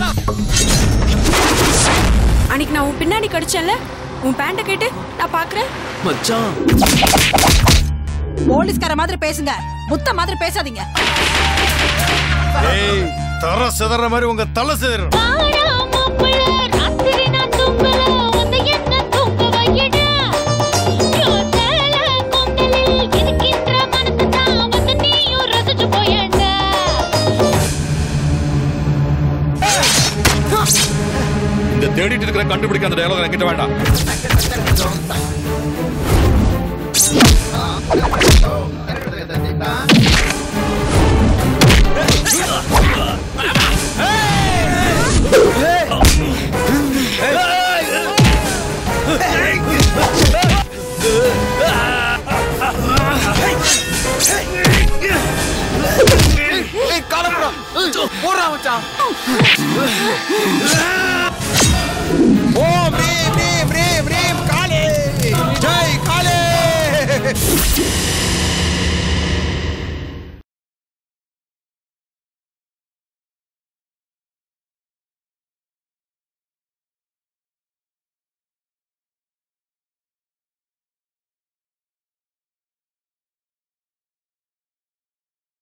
அன்னைக்கு நான் உன் பின்னாடி கடிச்சேன்ல உன் பேண்ட்டை கேட்டு நான் பாக்குறேன் மச்சான் போலீஸ்கார மாதிரி பேசுங்க முத்த மாதிரி பேசாதீங்க ஏய் தர சிதற மாதிரி உங்க தலை சிதறும் இந்த தேடிட்டு இருக்கிற கண்டுபிடிக்க அந்த டயலாக் என்கிட்ட வேண்டாம் ஏய் காலப்புறா போறா மச்சான்